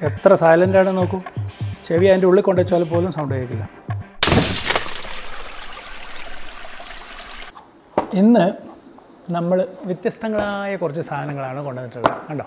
എത്ര സൈലൻ്റ് ആണ് നോക്കൂ ചെവി അതിൻ്റെ ഉള്ളിൽ കൊണ്ടുവച്ചാൽ പോലും സൗണ്ട് കേൾക്കില്ല ഇന്ന് നമ്മൾ വ്യത്യസ്തങ്ങളായ കുറച്ച് സാധനങ്ങളാണ് കൊണ്ടുവന്നിട്ടുള്ളത് കണ്ടോ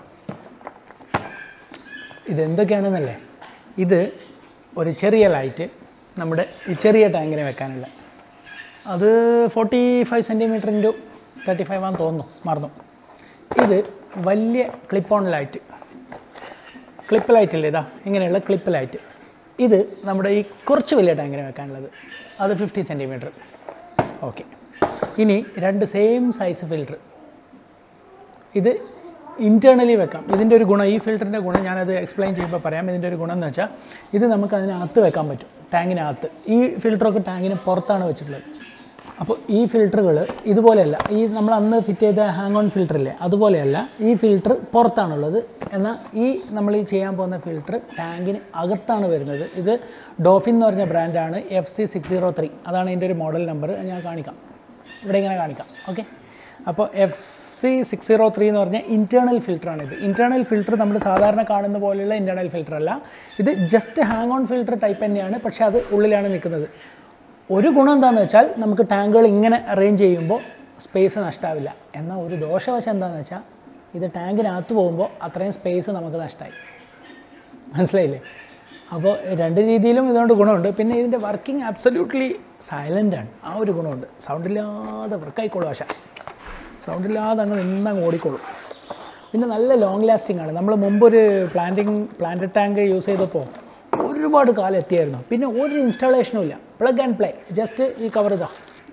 ഇതെന്തൊക്കെയാണെന്നല്ലേ ഇത് ഒരു ചെറിയ ലൈറ്റ് നമ്മുടെ ഈ ചെറിയ ടാങ്കിന് വെക്കാനുള്ള അത് forty five centimetre into thirty five ആണെന്ന് തോന്നുന്നു മറന്നു ഇത് വലിയ clip on light clip light ഇല്ലേ ഇതാ ഇങ്ങനെയുള്ള ക്ലിപ്പ് ലൈറ്റ് ഇത് നമ്മുടെ ഈ കുറച്ച് വലിയ ടാങ്കിന് വെക്കാനുള്ളത് അത് ഫിഫ്റ്റി സെൻറ്റിമീറ്റർ ഓക്കെ ഇനി രണ്ട് സെയിം സൈസ് ഫിൽറ്റർ ഇത് ഇൻറ്റേർണലി വെക്കാം ഇതിൻ്റെ ഒരു ഗുണം ഈ ഫിൽറ്ററിൻ്റെ ഗുണം ഞാനത് എക്സ്പ്ലെയിൻ ചെയ്യുമ്പോൾ പറയാം ഇതിൻ്റെ ഒരു ഗുണം എന്ന് വെച്ചാൽ ഇത് നമുക്ക് അതിനകത്ത് വെക്കാൻ പറ്റും ടാങ്കിനകത്ത് ഈ ഫിൽറ്ററൊക്കെ ടാങ്കിന് പുറത്താണ് വെച്ചിട്ടുള്ളത് അപ്പോൾ ഈ ഫിൽറ്ററുകൾ ഇതുപോലെയല്ല ഈ നമ്മൾ അന്ന് ഫിറ്റ് ചെയ്ത ഹാങ് ഓൺ ഫിൽറ്റർ ഇല്ലേ അതുപോലെയല്ല ഈ ഫിൽറ്റർ പുറത്താണുള്ളത് എന്നാൽ ഈ നമ്മൾ ഈ ചെയ്യാൻ പോകുന്ന ഫിൽറ്റർ ടാങ്കിന് അകത്താണ് വരുന്നത് ഇത് ഡോഫിൻ എന്ന് പറഞ്ഞ ബ്രാൻഡാണ് F C six zero three അതാണ് ഇതിൻ്റെ ഒരു മോഡൽ നമ്പർ ഞാൻ കാണിക്കാം ഇവിടെ ഇങ്ങനെ കാണിക്കാം ഓക്കെ അപ്പോൾ F C six zero three എന്ന് പറഞ്ഞാൽ ഇൻറ്റേർണൽ ഫിൽറ്ററാണിത് ഇൻറ്റേർണൽ ഫിൽറ്റർ നമ്മൾ സാധാരണ കാണുന്ന പോലെയുള്ള ഇൻറ്റേർണൽ ഫിൽറ്റർ അല്ല ഇത് just hang on filter type തന്നെയാണ് പക്ഷേ അത് ഉള്ളിലാണ് നിൽക്കുന്നത് ഒരു ഗുണം എന്താണെന്ന് വെച്ചാൽ നമുക്ക് ടാങ്കുകൾ ഇങ്ങനെ അറേഞ്ച് ചെയ്യുമ്പോൾ സ്പേസ് നഷ്ടാവില്ല എന്നാൽ ഒരു ദോഷവശം എന്താണെന്ന് വെച്ചാൽ ഇത് ടാങ്കിനകത്ത് പോകുമ്പോൾ അത്രയും സ്പേസ് നമുക്ക് നഷ്ടമായി മനസ്സിലായില്ലേ അപ്പോൾ രണ്ട് രീതിയിലും ഇതുകൊണ്ട് ഗുണമുണ്ട് പിന്നെ ഇതിൻ്റെ വർക്കിംഗ് ആബ്സല്യൂട്ട്ലി സൈലൻ്റ് ആണ് ആ ഒരു ഗുണമുണ്ട് സൗണ്ടില്ലാതെ വർക്കായിക്കോളും ആശ സൗണ്ടില്ലാതെ അങ്ങ് നിന്നങ്ങ് ഓടിക്കോളും പിന്നെ നല്ല ലോങ് ലാസ്റ്റിംഗ് ആണ് നമ്മൾ മുമ്പൊരു പ്ലാന്റിങ് പ്ലാന്റ് ടാങ്ക് യൂസ് ചെയ്തപ്പോൾ ഒരുപാട് കാലം എത്തിയായിരുന്നു പിന്നെ ഒരു ഇൻസ്റ്റാളേഷനും ഇല്ല പ്ലഗ് ആൻഡ് പ്ലേ ജസ്റ്റ് ഈ കവർ ഇതാ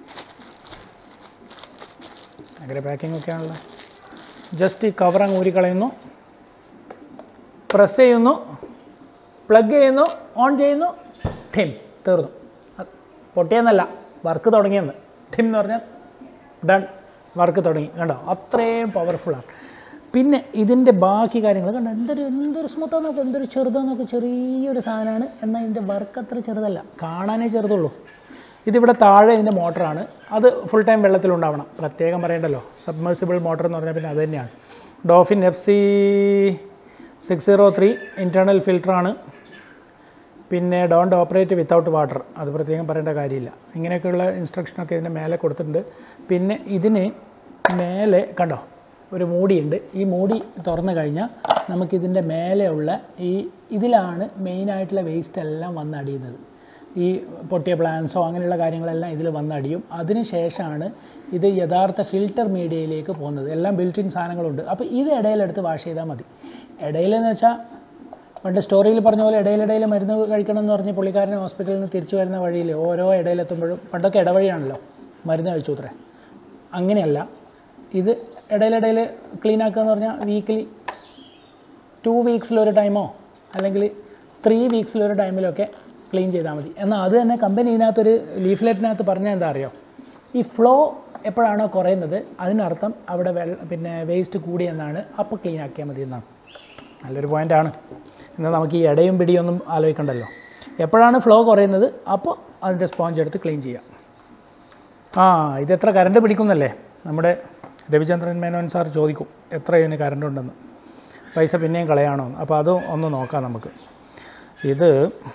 ഭയങ്കര പാക്കിംഗ് ഒക്കെ ആണല്ലോ ജസ്റ്റ് ഈ കവർ അങ്ങ് ഊരിക്കളയുന്നു പ്രസ് ചെയ്യുന്നു പ്ലഗ് ചെയ്യുന്നു ഓൺ ചെയ്യുന്നു ഠിം തീർന്നു അത് പൊട്ടിയെന്നല്ല വർക്ക് തുടങ്ങിയെന്ന് ഠിം എന്ന് പറഞ്ഞാൽ ഡൺ വർക്ക് തുടങ്ങി കണ്ടോ അത്രയും പവർഫുള്ളാണ് പിന്നെ ഇതിൻ്റെ ബാക്കി കാര്യങ്ങൾ കണ്ടോ എന്തൊരു എന്തൊരു സ്മൂത്താന്ന് നോക്കുക എന്തൊരു ചെറുതാന്ന് നോക്കുക ചെറിയൊരു സാധനമാണ് എന്നാൽ ഇതിൻ്റെ വർക്ക് അത്ര ചെറുതല്ല കാണാനേ ചെറുതുള്ളൂ ഇതിവിടെ താഴെ ഇതിൻ്റെ മോട്ടറാണ് അത് ഫുൾ ടൈം വെള്ളത്തിലുണ്ടാവണം പ്രത്യേകം പറയണ്ടല്ലോ സബ്മേഴ്സിബിൾ മോട്ടർ എന്ന് പറഞ്ഞാൽ പിന്നെ അത് തന്നെയാണ് Dophin F C six zero three internal ഫിൽറ്ററാണ് പിന്നെ ഡോണ്ട് ഓപ്പറേറ്റ് വിത്തൗട്ട് വാട്ടർ അത് പ്രത്യേകം പറയേണ്ട കാര്യമില്ല ഇങ്ങനെയൊക്കെയുള്ള ഇൻസ്ട്രക്ഷനൊക്കെ ഇതിൻ്റെ മേലെ കൊടുത്തിട്ടുണ്ട് പിന്നെ ഇതിന് മേലെ കണ്ടോ ഒരു മൂടിയുണ്ട് ഈ മൂടി തുറന്നു കഴിഞ്ഞാൽ നമുക്കിതിൻ്റെ മേലെയുള്ള ഈ ഇതിലാണ് മെയിനായിട്ടുള്ള വേസ്റ്റ് എല്ലാം വന്നടിയുന്നത് ഈ പൊട്ടിയ പ്ലാൻസോ അങ്ങനെയുള്ള കാര്യങ്ങളെല്ലാം ഇതിൽ വന്നടിയും അതിന് ശേഷമാണ് ഇത് യഥാർത്ഥ ഫിൽറ്റർ മീഡിയയിലേക്ക് പോകുന്നത് എല്ലാം ബിൽറ്റിൻ സാധനങ്ങളുണ്ട് അപ്പോൾ ഇത് ഇടയിലെടുത്ത് വാഷ് ചെയ്താൽ മതി ഇടയിലെന്ന് വെച്ചാൽ പണ്ട് സ്റ്റോറിയിൽ പറഞ്ഞ പോലെ ഇടയിലിടയിൽ മരുന്ന് കഴിക്കണം എന്ന് പറഞ്ഞ് പുള്ളിക്കാരൻ ഹോസ്പിറ്റലിൽ നിന്ന് തിരിച്ചു വരുന്ന വഴിയിൽ ഓരോ ഇടയിലെത്തുമ്പോഴും പണ്ടൊക്കെ ഇടവഴിയാണല്ലോ മരുന്ന് കഴിച്ചു അത്രേ അങ്ങനെയല്ല ഇത് ഇടയിലിടയിൽ ക്ലീൻ ആക്കുക എന്ന് പറഞ്ഞാൽ വീക്കിലി ടു വീക്സിലൊരു ടൈമോ അല്ലെങ്കിൽ ത്രീ വീക്സിലൊരു ടൈമിലൊക്കെ ക്ലീൻ ചെയ്താൽ മതി എന്നാൽ അത് തന്നെ കമ്പനി ഇതിനകത്തൊരു ലീഫ്ലെറ്റിനകത്ത് പറഞ്ഞാൽ എന്താ അറിയോ ഈ ഫ്ലോ എപ്പോഴാണോ കുറയുന്നത് അതിനർത്ഥം അവിടെ വെള്ള പിന്നെ വേസ്റ്റ് കൂടിയെന്നാണ് അപ്പോൾ ക്ലീൻ ആക്കിയാൽ മതി എന്നാണ് നല്ലൊരു പോയിൻ്റാണ് എന്നാൽ നമുക്ക് ഈ ഇടയും പിടിയൊന്നും ആലോചിക്കണ്ടല്ലോ എപ്പോഴാണ് ഫ്ലോ കുറയുന്നത് അപ്പോൾ അതിൻ്റെ സ്പോഞ്ച് എടുത്ത് ക്ലീൻ ചെയ്യാം ആ ഇത് എത്ര കറണ്ട് പിടിക്കുന്നല്ലേ നമ്മുടെ രവിചന്ദ്രൻ മേനോൻ സാർ ചോദിക്കും എത്ര ഇതിന് കറണ്ട് ഉണ്ടെന്ന് പൈസ പിന്നെയും കളയാണോ എന്ന് അപ്പോൾ അത് ഒന്ന് നോക്കാം നമുക്ക് ഇത്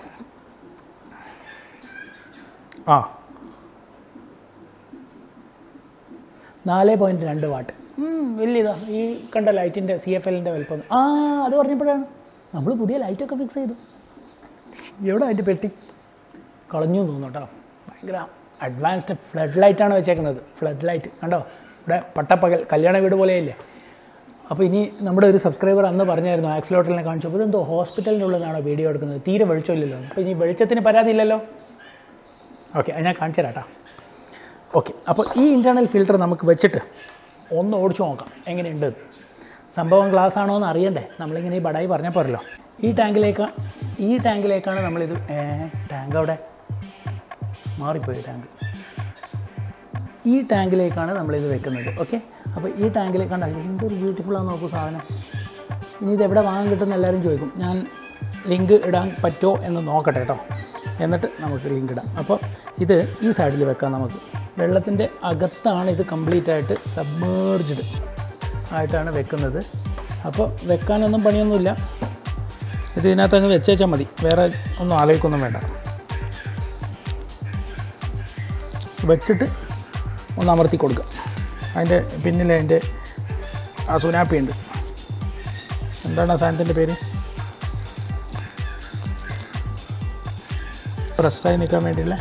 ആ നാല് പോയിൻറ്റ് രണ്ട് വാട്ട് വലിയതാ ഈ കണ്ട ലൈറ്റിൻ്റെ സി എഫ് എല്ലിൻ്റെ വലുപ്പം ആ അത് പറഞ്ഞപ്പോഴാണ് നമ്മൾ പുതിയ ലൈറ്റൊക്കെ ഫിക്സ് ചെയ്തു എവിടെ അതിൻ്റെ പെട്ടി കളഞ്ഞു എന്ന് തോന്നുന്നു കേട്ടോ ഭയങ്കര അഡ്വാൻസ്ഡ് ഫ്ലഡ് ലൈറ്റാണ് വെച്ചേക്കുന്നത് ഫ്ലഡ് ലൈറ്റ് കണ്ടോ ഇവിടെ പട്ടപ്പകൽ കല്യാണ വീട് പോലെയില്ലേ അപ്പോൾ ഇനി നമ്മുടെ ഒരു സബ്സ്ക്രൈബർ അന്ന് പറഞ്ഞായിരുന്നു ആക്സിലോട്ടലിനെ കാണിച്ചപ്പോൾ ഇതെന്തോ ഹോസ്പിറ്റലിൻ്റെ ഉള്ളിൽ നിന്നാണോ വീഡിയോ എടുക്കുന്നത് തീരെ വെളിച്ചമില്ലല്ലോ അപ്പോൾ ഇനി വെളിച്ചത്തിന് പരാതിയില്ലല്ലോ ഓക്കെ അത് ഞാൻ കാണിച്ചു തരാം കേട്ടോ ഓക്കെ അപ്പോൾ ഈ ഇൻറ്റേർണൽ ഫിൽറ്റർ നമുക്ക് വെച്ചിട്ട് ഒന്ന് ഓടിച്ചു നോക്കാം എങ്ങനെയുണ്ട് എന്ന്. സംഭവം ഗ്ലാസ് ആണോ എന്ന് അറിയണ്ടേ നമ്മളിങ്ങനെ ഈ ബടായി പറഞ്ഞാൽ പോരല്ലോ ഈ ടാങ്കിലേക്ക് ഈ ടാങ്കിലേക്കാണ് നമ്മളിത് ഏ ടാങ്ക് അവിടെ മാറിപ്പോയി ടാങ്ക് ഈ ടാങ്കിലേക്കാണ് നമ്മളിത് വെക്കുന്നത് ഓക്കെ അപ്പോൾ ഈ ടാങ്കിലേക്കാണ് എന്തൊരു ബ്യൂട്ടിഫുൾ ആണെന്ന് നോക്കൂ സാധനം ഇനി ഇത് എവിടെ വാങ്ങാൻ കിട്ടുമെന്ന് എല്ലാവരും ചോദിക്കും ഞാൻ ലിങ്ക് ഇടാൻ പറ്റുമോ എന്ന് നോക്കട്ടെ കേട്ടോ എന്നിട്ട് നമുക്ക് ലിങ്ക് ഇടാം അപ്പോൾ ഇത് ഈ സൈഡിൽ വെക്കാം നമുക്ക് വെള്ളത്തിൻ്റെ അകത്താണ് ഇത് കംപ്ലീറ്റ് ആയിട്ട് സബ്മേർജ്ഡ് ആയിട്ടാണ് വെക്കുന്നത് അപ്പോൾ വെക്കാനൊന്നും പണിയൊന്നുമില്ല ഇത് ഇതിനകത്ത് അങ്ങ് വെച്ചേച്ചാൽ മതി വേറെ ഒന്നും ആലോചിക്കൊന്നും വേണ്ട വെച്ചിട്ട് ഒന്ന് അമർത്തി കൊടുക്കുക അതിൻ്റെ പിന്നിൽ അതിൻ്റെ ആ സുനാപ്പി ഉണ്ട് എന്താണ് ആ സാധനത്തിൻ്റെ പേര് പ്രസ്സായി നിൽക്കാൻ വേണ്ടിയില്ല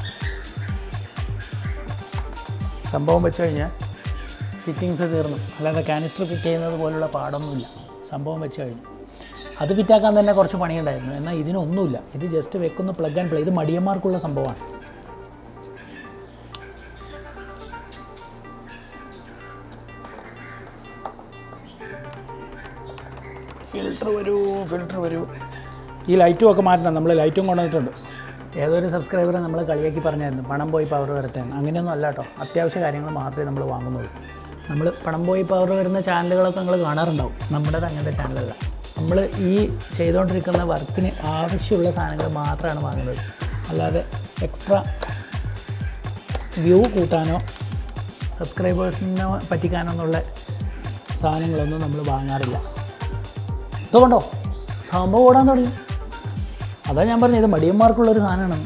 സംഭവം വെച്ച് കഴിഞ്ഞാൽ ഫിറ്റിങ്സ് തീർന്നു അല്ലാതെ കാനിസ്റ്റർ ഫിറ്റ് ചെയ്യുന്നത് പോലുള്ള പാടൊന്നുമില്ല സംഭവം വെച്ച് കഴിഞ്ഞു അത് ഫിറ്റാക്കാൻ തന്നെ കുറച്ച് പണിയുണ്ടായിരുന്നു എന്നാൽ ഇതിനൊന്നുമില്ല ഇത് ജസ്റ്റ് വെക്കുന്ന പ്ലഗ് ആൻഡ് പ്ലേ ഇത് മടിയന്മാർക്കുള്ള സംഭവമാണ് ഫിൽറ്റർ വരൂ ഫിൽറ്റർ വരൂ ഈ ലൈറ്റും ഒക്കെ മാറ്റണം നമ്മൾ ലൈറ്റും കൊണ്ടുവന്നിട്ടുണ്ട് ഏതൊരു സബ്സ്ക്രൈബർ നമ്മൾ കളിയാക്കി പറഞ്ഞായിരുന്നു പണം പോയി പവർ വരട്ടെ എന്ന്. അങ്ങനെയൊന്നും അല്ല കേട്ടോ അത്യാവശ്യ കാര്യങ്ങൾ മാത്രമേ നമ്മൾ വാങ്ങുന്നുള്ളൂ നമ്മൾ പണം പോയി പവർ വരുന്ന ചാനലുകളൊക്കെ നിങ്ങൾ കാണാറുണ്ടാവും നമ്മുടേത് അങ്ങനത്തെ ചാനലല്ല നമ്മൾ ഈ ചെയ്തുകൊണ്ടിരിക്കുന്ന വർക്കിന് ആവശ്യമുള്ള സാധനങ്ങൾ മാത്രമാണ് വാങ്ങുന്നത് അല്ലാതെ എക്സ്ട്രാ വ്യൂ കൂട്ടാനോ സബ്സ്ക്രൈബേഴ്സിനെ പറ്റിക്കാനോ എന്നുള്ള സാധനങ്ങളൊന്നും നമ്മൾ വാങ്ങാറില്ല ഇതുകൊണ്ടോ സംഭവം ഓടാൻ തുടങ്ങി അതാ ഞാൻ പറഞ്ഞത് ഇത് മടിയന്മാർക്കുള്ളൊരു സാധനമാണ്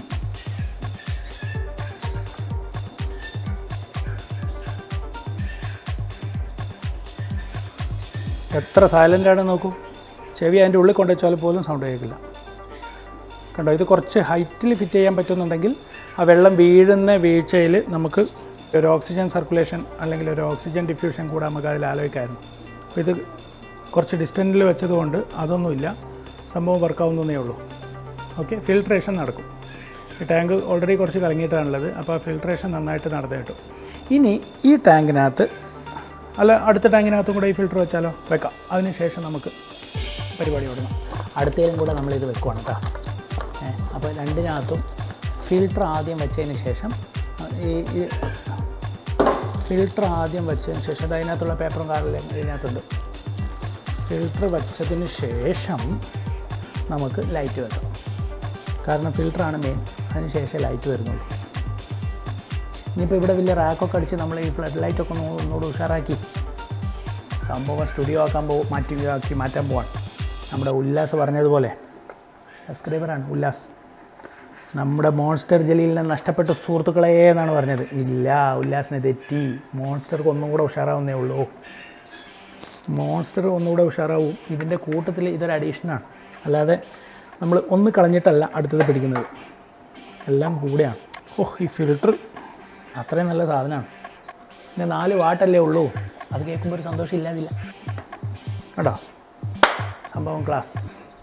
എത്ര സൈലൻ്റ് ആണ് നോക്കൂ ചെവി അതിൻ്റെ ഉള്ളിൽ കൊണ്ടുവച്ചാൽ പോലും സൗണ്ട് കേൾക്കില്ല കണ്ടോ ഇത് കുറച്ച് ഹൈറ്റിൽ ഫിറ്റ് ചെയ്യാൻ പറ്റുന്നുണ്ടെങ്കിൽ ആ വെള്ളം വീഴുന്ന വീഴ്ചയിൽ നമുക്ക് ഒരു ഓക്സിജൻ സർക്കുലേഷൻ അല്ലെങ്കിൽ ഒരു ഓക്സിജൻ ഡിഫ്യൂഷൻ കൂടെ നമുക്ക് അതിൽ ആലോചിക്കാമായിരുന്നു അപ്പോൾ ഇത് കുറച്ച് ഡിസ്റ്റൻറ്റിൽ വെച്ചതുകൊണ്ട് അതൊന്നുമില്ല സംഭവം വർക്കാവുന്നതേ ഉള്ളൂ ഓക്കെ ഫിൽട്രേഷൻ നടക്കും ഈ ടാങ്ക് ഓൾറെഡി കുറച്ച് കലങ്ങിയിട്ടാണുള്ളത് അപ്പോൾ ആ ഫിൽട്രേഷൻ നന്നായിട്ട് നടന്നു കിട്ടും ഇനി ഈ ടാങ്കിനകത്ത് അല്ല അടുത്ത ടാങ്കിനകത്തും കൂടെ ഈ ഫിൽറ്റർ വെച്ചാലോ വെക്കാം അതിനുശേഷം നമുക്ക് പരിപാടി തുടങ്ങാം അടുത്തതിലും കൂടെ നമ്മളിത് വെക്കുവാണ് കേട്ടോ ഏ, അപ്പോൾ രണ്ടിനകത്തും ഫിൽറ്റർ ആദ്യം വെച്ചതിന് ശേഷം ആ, ഈ ഈ ഫിൽറ്റർ ആദ്യം വെച്ചതിന് ശേഷം അത് അതിനകത്തുള്ള പേപ്പറും കാർഡിലും ഇതിനകത്തുണ്ട് ഫിൽറ്റർ വെച്ചതിന് ശേഷം നമുക്ക് ലൈറ്റ് വെക്കാം കാരണം ഫിൽറ്ററാണ് മെയിൻ അതിന് ശേഷം ലൈറ്റ് വരുന്നുള്ളൂ ഇനിയിപ്പോൾ ഇവിടെ വലിയ റാക്കൊക്കെ അടിച്ച് നമ്മൾ ഈ ഫ്ലഡ് ലൈറ്റൊക്കെ ഒന്ന് ഒന്നുകൂടെ ഉഷാറാക്കി സംഭവം സ്റ്റുഡിയോ ആക്കാൻ പോകും മാറ്റി ആക്കി മാറ്റാൻ പോവാണ് നമ്മുടെ ഉല്ലാസ് പറഞ്ഞതുപോലെ സബ്സ്ക്രൈബറാണ് ഉല്ലാസ് നമ്മുടെ മോൺസ്റ്റർ ജലീലിനെ നഷ്ടപ്പെട്ട സുഹൃത്തുക്കളെ എന്നാണ് പറഞ്ഞത് ഇല്ല ഉല്ലാസിനെ തെറ്റി മോൺസ്റ്റർക്ക് ഒന്നും കൂടെ ഉഷാറാവുന്നേ ഉള്ളൂ മോൺസ്റ്റർ ഒന്നുകൂടെ ഉഷാറാവും ഇതിൻ്റെ കൂട്ടത്തിൽ ഇതൊരു അഡീഷനാണ് അല്ലാതെ നമ്മൾ ഒന്ന് കളഞ്ഞിട്ടല്ല അടുത്തത് പിടിക്കുന്നത് എല്ലാം കൂടെയാണ് ഓഹ് ഈ ഫിൽറ്റർ അത്രയും നല്ല സാധനമാണ് പിന്നെ നാല് വാട്ടല്ലേ ഉള്ളൂ അത് കേൾക്കുമ്പോൾ ഒരു സന്തോഷം ഇല്ലാതില്ല കേട്ടോ സംഭവം ക്ലാസ്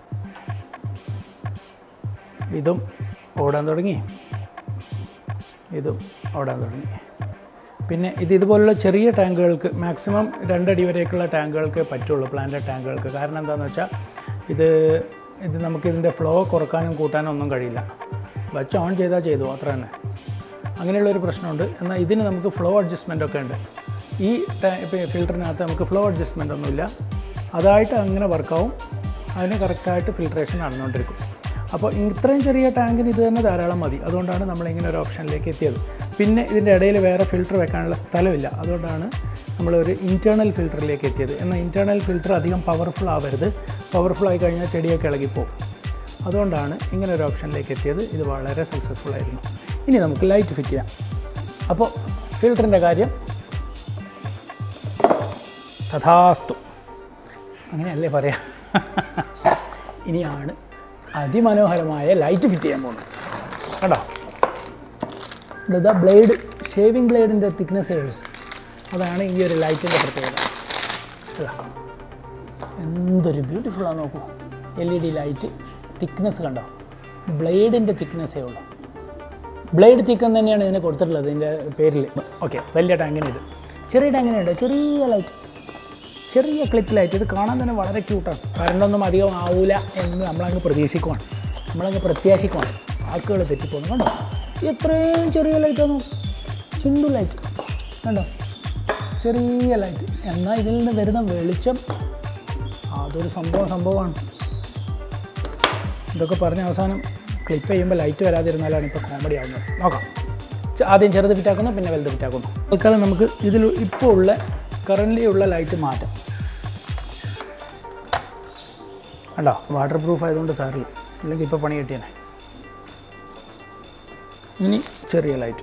ഇതും ഓടാൻ തുടങ്ങി ഇതും ഓടാൻ തുടങ്ങി പിന്നെ ഇത് ഇതുപോലുള്ള ചെറിയ ടാങ്കുകൾക്ക് മാക്സിമം രണ്ടടി വരേക്കുള്ള ടാങ്കുകൾക്ക് പറ്റുള്ളൂ പ്ലാന്റഡ് ടാങ്കുകൾക്ക് കാരണം എന്താണെന്ന് വെച്ചാൽ ഇത് ഇത് നമുക്കിതിൻ്റെ ഫ്ലോ കുറക്കാനും കൂട്ടാനും ഒന്നും കഴിയില്ല വച്ച് ഓൺ ചെയ്താൽ ചെയ്തു അത്ര തന്നെ അങ്ങനെയുള്ളൊരു പ്രശ്നമുണ്ട് എന്നാൽ ഇതിന് നമുക്ക് ഫ്ലോ അഡ്ജസ്റ്റ്മെൻ്റ് ഒക്കെ ഉണ്ട് ഈ ഇപ്പോൾ ഫിൽറ്ററിനകത്ത് നമുക്ക് ഫ്ലോ അഡ്ജസ്റ്റ്മെൻ്റ് ഒന്നുമില്ല അതായിട്ട് അങ്ങനെ വർക്കാവും അതിന് കറക്റ്റായിട്ട് ഫിൽട്രേഷൻ നടന്നുകൊണ്ടിരിക്കും അപ്പോൾ ഇത്രയും ചെറിയ ടാങ്കിന് ഇത് തന്നെ ധാരാളം മതി അതുകൊണ്ടാണ് നമ്മളിങ്ങനെ ഒരു ഓപ്ഷനിലേക്ക് എത്തിയത് പിന്നെ ഇതിൻ്റെ ഇടയിൽ വേറെ ഫിൽറ്റർ വെക്കാനുള്ള സ്ഥലമില്ല അതുകൊണ്ടാണ് നമ്മളൊരു ഇൻറ്റേർണൽ ഫിൽറ്ററിലേക്ക് എത്തിയത് എന്നാൽ ഇൻറ്റേർണൽ ഫിൽറ്റർ അധികം പവർഫുൾ ആവരുത് പവർഫുൾ ആയി കഴിഞ്ഞാൽ ചെടിയൊക്കെ ഇളകിപ്പോവും അതുകൊണ്ടാണ് ഇങ്ങനെ ഒരു ഓപ്ഷനിലേക്ക് എത്തിയത് ഇത് വളരെ സക്സസ്ഫുൾ ആയിരുന്നു ഇനി നമുക്ക് ലൈറ്റ് ഫിറ്റ് ചെയ്യാം അപ്പോൾ ഫിൽറ്ററിൻ്റെ കാര്യം തഥാസ്തു അങ്ങനെയല്ലേ പറയാം ഇനിയാണ് അതിമനോഹരമായ ലൈറ്റ് ഫിറ്റ് ചെയ്യാൻ പോകുന്നത് കണ്ടോ ഇതാ ബ്ലേഡ് ഷേവിംഗ് ബ്ലേഡിൻ്റെ തിക്നെസ്സേ ഉള്ളൂ അതാണ് ഈ ഒരു ലൈറ്റിൻ്റെ പ്രത്യേകത ഇതാ. എന്തൊരു ബ്യൂട്ടിഫുള്ളാണ് നോക്കൂ L E D light thickness കണ്ടോ ബ്ലേഡിൻ്റെ തിക്നെസ്സേ ഉള്ളൂ ബ്ലേഡ് തിക്കൻ തന്നെയാണ് ഇതിനെ കൊടുത്തിട്ടുള്ളത് ഇതിൻ്റെ പേരിൽ ഓക്കെ വലിയ ടാങ്കിന് ഇത് ചെറിയ ടാങ്കിനുണ്ട് ചെറിയ ലൈറ്റ് ചെറിയ ക്ലിപ്പ് ലൈറ്റ് ഇത് കാണാൻ തന്നെ വളരെ ക്യൂട്ടാണ് കറണ്ടൊന്നും അധികം ആവൂല എന്ന് നമ്മളങ്ങ് പ്രതീക്ഷിക്കുവാണ് നമ്മളങ്ങ് പ്രത്യാശിക്കുവാണ് വാക്കുകൾ തെറ്റിപ്പോകുന്നു കണ്ടോ എത്രയും ചെറിയ ലൈറ്റാണ് ചിണ്ടു ലൈറ്റ് കണ്ടോ ചെറിയ ലൈറ്റ് എന്നാൽ ഇതിൽ നിന്ന് വരുന്ന വെളിച്ചം അതൊരു സംഭവം സംഭവമാണ് ഇതൊക്കെ പറഞ്ഞ അവസാനം ക്ലിപ്പ് ചെയ്യുമ്പോൾ ലൈറ്റ് വരാതിരുന്നാലാണ് ഇപ്പോൾ കോമഡി ആവുന്നത് നോക്കാം ച- ആദ്യം ചെറുത് ഫിറ്റാക്കുന്നു പിന്നെ വലുത് ഫിറ്റാക്കുന്നു തൽക്കാലം നമുക്ക് ഇതിൽ ഇപ്പോൾ ഉള്ള കറൻ്റ്ലി ഉള്ള ലൈറ്റ് മാറ്റാം കണ്ടോ വാട്ടർ പ്രൂഫ് ആയതുകൊണ്ട് സാറില്ല അല്ലെങ്കിൽ ഇപ്പോൾ പണി കിട്ടിയനെ ഇനി ചെറിയ ലൈറ്റ്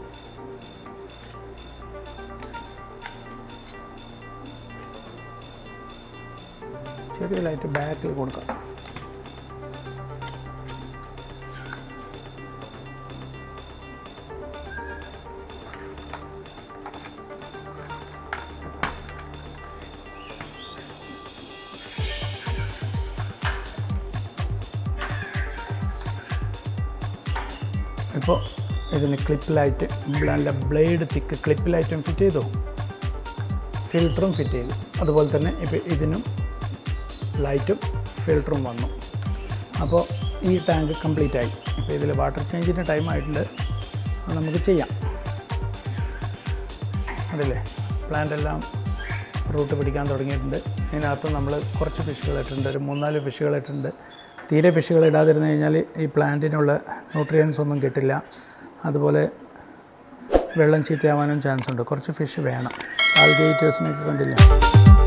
ചെറിയ ലൈറ്റ് ബാക്കിൽ കൊടുക്കാം ഇപ്പോൾ ഇതിന് ക്ലിപ്പ് ലൈറ്റ് നല്ല ബ്ലേഡ് തിക്ക് ക്ലിപ്പ് ലൈറ്റും ഫിറ്റ് ചെയ്തു ഫിൽറ്ററും ഫിറ്റ് ചെയ്തു അതുപോലെ തന്നെ ഇപ്പോൾ ഇതിനും ലൈറ്റും ഫിൽറ്ററും വന്നു അപ്പോൾ ഈ ടാങ്ക് കംപ്ലീറ്റ് ആയി ഇപ്പോൾ ഇതിൽ വാട്ടർ ചേഞ്ചിൻ്റെ ടൈം ആയിട്ടുണ്ട് അത് നമുക്ക് ചെയ്യാം അതല്ലേ പ്ലാന്റ് എല്ലാം റൂട്ട് പിടിക്കാൻ തുടങ്ങിയിട്ടുണ്ട് ഇതിനകത്ത് നമ്മൾ കുറച്ച് ഫിഷുകൾ ഇട്ടിട്ടുണ്ട് ഒരു മൂന്നാല് ഫിഷുകൾ ഇട്ടിട്ടുണ്ട് തീരെ ഫിഷുകൾ ഇടാതിരുന്നു കഴിഞ്ഞാൽ ഈ പ്ലാന്റിനുള്ള ന്യൂട്രിയൻസ് ഒന്നും കിട്ടില്ല അതുപോലെ വെള്ളം ചീത്തയാവാനും ചാൻസ് ഉണ്ട് കുറച്ച് ഫിഷ് വേണം ആൽഗേറ്റേഴ്സിനെയൊക്കെ കണ്ടില്ല